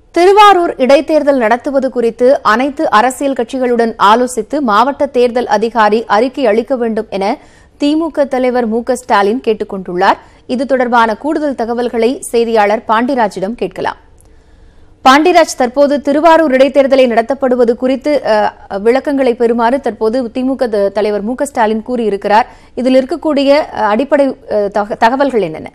திருவாரூர் இடைத்தேர்தல் நடத்துவது குறித்து அனைத்து அரசியல் கட்சிகளுடன் ஆலோசித்து மாவட்ட தேர்தல் அதிகாரி அறிக்கை அளிக்க வேண்டும் என திமுக தலைவர் மு க ஸ்டாலின் கேட்டுக் கொண்டுள்ளார் இது தொடர்பான கூடுதல் தகவல்களை செய்தியாளர் பாண்டிராஜிடம் கேட்கலாம் பாண்டிராஜ் தற்போது திருவாரூர் இடைத்தேர்தலை நடத்தப்படுவது குறித்து அஹ், விளக்கங்களை பெறுமாறு தற்போது திமுக த- தலைவர் மு க ஸ்டாலின் கூறியிருக்கிறார் இதில் இருக்கக்கூடிய அஹ், அடிப்படை அஹ், தக- தகவல்கள் என்னென்ன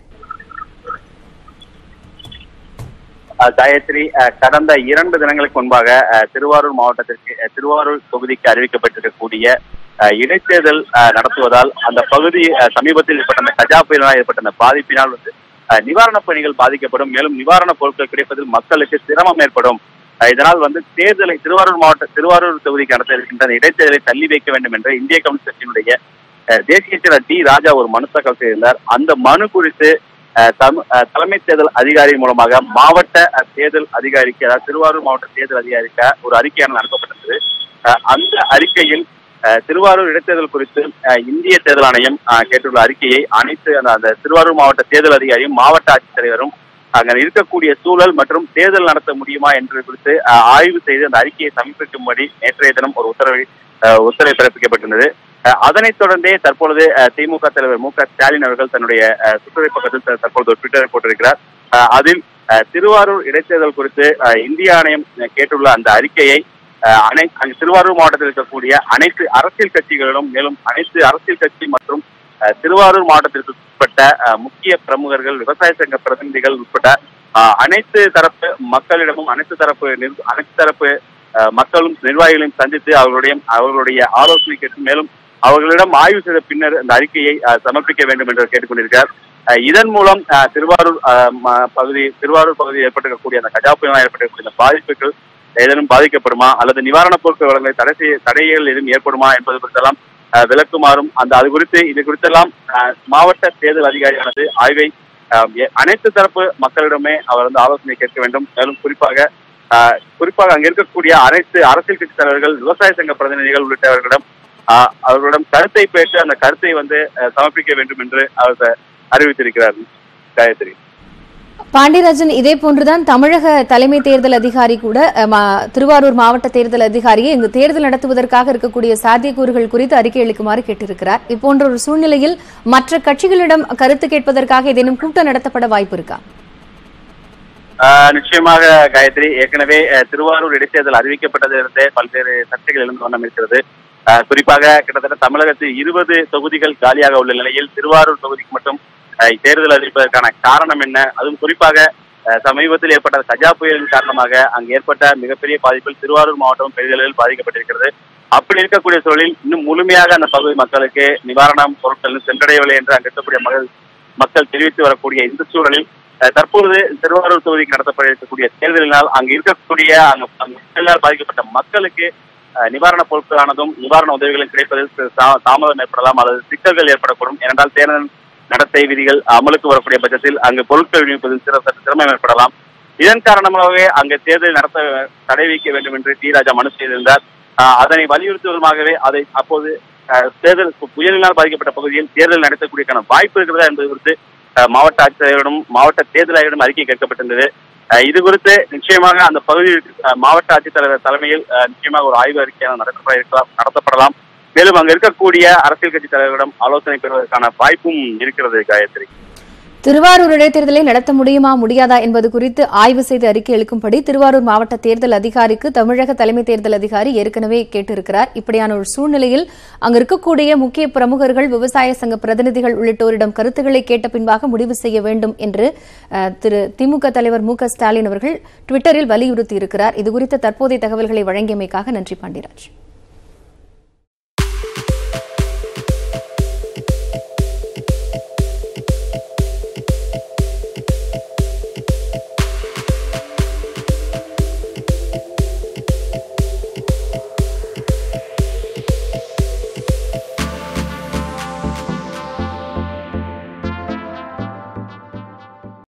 அஹ் காயத்ரி அஹ் கடந்த இரண்டு தினங்களுக்கு முன்பாக அஹ் திருவாரூர் மாவட்டத்திற்கு அஹ் திருவாரூர் தொகுதிக்கு அறிவிக்கப்பட்டிருக்கக்கூடிய அஹ் இடைத்தேர்தல் அஹ் நடத்துவதால் அந்த பகுதி அஹ் சமீபத்தில் ஏற்பட்ட அந்த கஜா புயலினால் ஏற்பட்ட அந்த பாதிப்பினால் வந்து அஹ் நிவாரணப் பணிகள் பாதிக்கப்படும் மேலும் நிவாரணப் பொருட்கள் கிடைப்பதில் மக்களுக்கு சிரமம் ஏற்படும் அஹ் இதனால் வந்து தேர்தலை திருவாரூர் மாவட்ட திருவாரூர் தொகுதிக்கு நடத்த இருக்கின்ற அந்த இடைத்தேர்தலை தள்ளி வைக்க வேண்டும் என்ற இந்திய கம்யூனிஸ்ட் கட்சியினுடைய அஹ் தேசிய செயலர் டி ராஜா ஒரு மனு தாக்கல் செய்திருந்தார் அந்த மனு குறித்து அஹ் தம்- அஹ் தலைமை தேர்தல் அதிகாரி மூலமாக மாவட்ட அஹ், தேர்தல் அதிகாரிக்கு அதாவது திருவாரூர் மாவட்ட தேர்தல் அதிகாரிக்கு ஒரு அறிக்கையானது அனுப்பப்பட்டிருந்தது அஹ், அந்த அறிக்கையில் அஹ், திருவாரூர் இடைத்தேர்தல் குறித்து அஹ், இந்திய தேர்தல் ஆணையம் அஹ், கேட்டுள்ள அறிக்கையை அனைத்து அந்த அந்த திருவாரூர் மாவட்ட தேர்தல் அதிகாரியும் மாவட்ட ஆட்சித்தலைவரும் அங்க இருக்கக்கூடிய சூழல் மற்றும் தேர்தல் நடத்த முடியுமா என்று குறித்து அஹ், ஆய்வு செய்து அந்த அறிக்கையை சமர்ப்பிக்கும்படி நேற்றைய தினம் ஒரு உத்தரவை அஹ், உத்தரவு பிறப்பிக்கப்பட்டிருந்தது அஹ், அதனைத் தொடர்ந்தே தற்பொழுது அஹ், திமுக தலைவர் மு க ஸ்டாலின் அவர்கள் தன்னுடைய அஹ், சுற்றுரை பக்கத்தில் த- தற்பொழுது ஒரு ட்விட்டரை போட்டிருக்கிறார் அஹ், அதில் அஹ், திருவாரூர் இடைத்தேர்தல் குறித்து அஹ், இந்திய ஆணையம் அஹ், கேட்டுள்ள அந்த அறிக்கையை அஹ், அனை அங்கு திருவாரூர் மாவட்டத்தில் இருக்கக்கூடிய அனைத்து அரசியல் கட்சிகளிலும் மேலும் அனைத்து அரசியல் கட்சி மற்றும் அஹ், திருவாரூர் மாவட்டத்திற்கு உட்பட்ட அஹ், முக்கிய பிரமுகர்கள் விவசாய சங்க பிரதிநிதிகள் உட்பட்ட அஹ், அனைத்து தரப்பு மக்களிடமும் அனைத்து தரப்பு நிர்வ- அனைத்து தரப்பு அஹ், மக்களும் நிர்வாகிகளையும் சந்தித்து அவர்களுடைய அவர்களுடைய ஆலோசனை கேட்டு மேலும் அவர்களிடம் ஆய்வு செய்த பின்னர் இந்த அறிக்கையை அஹ், சமர்ப்பிக்க வேண்டும் என்று கேட்டுக்கொண்டிருக்கிறார் அஹ், இதன் மூலம் அஹ், திருவாரூர் அஹ், ம- பகுதி திருவாரூர் பகுதியில் ஏற்பட்டிருக்கக்கூடிய அந்த கஜா புயலால் ஏற்பட்டிருக்கக்கூடிய அந்த பாதிப்புகள் ஏதேனும் பாதிக்கப்படுமா அல்லது நிவாரணப் பொருட்கள் வழங்கலை தடை செய்ய தடைகள் எதுவும் ஏற்படுமா என்பது குறித்தெல்லாம் அஹ், விளக்குமாறும் அந்த அது குறித்து இது குறித்தெல்லாம் அஹ், மாவட்ட தேர்தல் அதிகாரியானது ஆய்வை அஹ், எ- அனைத்து தரப்பு மக்களிடமே அவர் வந்து ஆலோசனை கேட்க வேண்டும் மேலும் குறிப்பாக அஹ், குறிப்பாக அங்க இருக்கக்கூடிய அனைத்து அரசியல் கட்சி தலைவர்கள் விவசாய சங்க பிரதிநிதிகள் உள்ளிட்டவர்களிடம் ஆஹ் அவர்களிடம் கருத்தை பேசி அந்த கருத்தை வந்து அஹ், சமர்ப்பிக்க வேண்டும் என்று அவர் த- அறிவித்திருக்கிறார் காயத்ரி பாண்டியராஜன் இதே போன்றுதான் தமிழக தலைமை தேர்தல் அதிகாரி கூட அஹ், மா- திருவாரூர் மாவட்ட தேர்தல் அதிகாரியை இங்கு தேர்தல் நடத்துவதற்காக இருக்கக்கூடிய சாத்தியக்கூறுகள் குறித்து அறிக்கை அளிக்குமாறு கேட்டிருக்கிறார் இப்போன்ற ஒரு சூழ்நிலையில் மற்ற கட்சிகளிடம் கருத்து கேட்பதற்காக ஏதேனும் கூட்டம் நடத்தப்பட வாய்ப்பு இருக்கா ஆஹ் நிச்சயமாக காயத்ரி ஏற்கனவே அஹ், திருவாரூர் இடைத்தேர்தல் அறிவிக்கப்பட்டதிலிருந்தே பல்வேறு சர்ச்சைகள் எழுந்து வண்ணம் இருக்கிறது ஆஹ், குறிப்பாக கிட்டத்தட்ட தமிழகத்தில் இருபது தொகுதிகள் காலியாக உள்ள நிலையில் திருவாரூர் தொகுதிக்கு மட்டும் ஆஹ், தேர்தல் அறிவிப்பதற்கான காரணம் என்ன அதுவும் குறிப்பாக ஆஹ், சமீபத்தில் ஏற்பட்ட கஜா புயலின் காரணமாக அங்கு ஏற்பட்ட மிகப்பெரிய பாதிப்பில் திருவாரூர் மாவட்டம் பெரிதளவில் பாதிக்கப்பட்டிருக்கிறது அப்படி இருக்கக்கூடிய சூழலில் இன்னும் முழுமையாக அந்த பகுதி மக்களுக்கு நிவாரணம் பொருட்கள் சென்றடையவில்லை என்று அங்கு இருக்கக்கூடிய மக்கள் மக்கள் தெரிவித்து வரக்கூடிய இந்த சூழலில் அஹ், தற்பொழுது திருவாரூர் தொகுதிக்கு நடத்தப்பட இருக்கக்கூடிய தேர்தலினால் அங்கு இருக்கக்கூடிய அங்கு அங்கு புயலால் பாதிக்கப்பட்ட மக்களுக்கு அஹ், நிவாரணப் பொருட்களானதும் நிவாரண உதவிகளும் கிடைப்பதில் சிறு தா- தாமதம் ஏற்படலாம் அல்லது சிக்கல்கள் ஏற்படக்கூடும் ஏனென்றால் தேர்தல் நடத்தை விதிகள் அமலுக்கு வரக்கூடிய பட்சத்தில் அங்கு பொருட்கள் விநியோகிப்பதில் சிற சற்று சிரமம் ஏற்படலாம் இதன் காரணமாகவே அங்கு தேர்தல் நடத்த தடை வைக்க வேண்டும் என்று டி ராஜா மனு செய்திருந்தார் அஹ், அதனை வலியுறுத்துவதற்காகவே அதை அப்போது அஹ், தேர்தல் புயலினால் பாதிக்கப்பட்ட பகுதியில் தேர்தல் நடத்தக்கூடியக்கான வாய்ப்பு இருக்கிறதா என்பது குறித்து அஹ், மாவட்ட ஆட்சித்தலைவரிடம் மாவட்ட தேர்தல் ஆணையரிடம் அறிக்கை கேட்கப்பட்டிருந்தது அஹ், இது குறித்து நிச்சயமாக அந்த பகுதியில் அஹ், மாவட்ட ஆட்சித்தலைவர் தலைமையில் அஹ், நிச்சயமாக ஒரு ஆய்வு அறிக்கையான நடத்தப்பட இருக்கலாம் நடத்தப்படலாம் மேலும் அங்க இருக்கக்கூடிய அரசியல் கட்சி தலைவர்களிடம் ஆலோசனை பெறுவதற்கான வாய்ப்பும் இருக்கிறது காயத்ரி திருவாரூர் இடைத்தேர்தலை நடத்த முடியுமா முடியாதா என்பது குறித்து ஆய்வு செய்து அறிக்கை அளிக்கும்படி திருவாரூர் மாவட்ட தேர்தல் அதிகாரிக்கு தமிழக தலைமை தேர்தல் அதிகாரி ஏற்கனவே கேட்டிருக்கிறார் இப்படியான ஒரு சூழ்நிலையில் அங்கு இருக்கக்கூடிய முக்கிய பிரமுகர்கள் விவசாய சங்க பிரதிநிதிகள் உள்ளிட்டோரிடம் கருத்துக்களை கேட்ட பின்பாக முடிவு செய்ய வேண்டும் என்று அஹ், திரு திமுக தலைவர் மு க ஸ்டாலின் அவர்கள் டுவிட்டரில் வலியுறுத்தியிருக்கிறார் இதுகுறித்த தற்போதைய தகவல்களை வழங்கியமைக்காக நன்றி பாண்டியராஜ்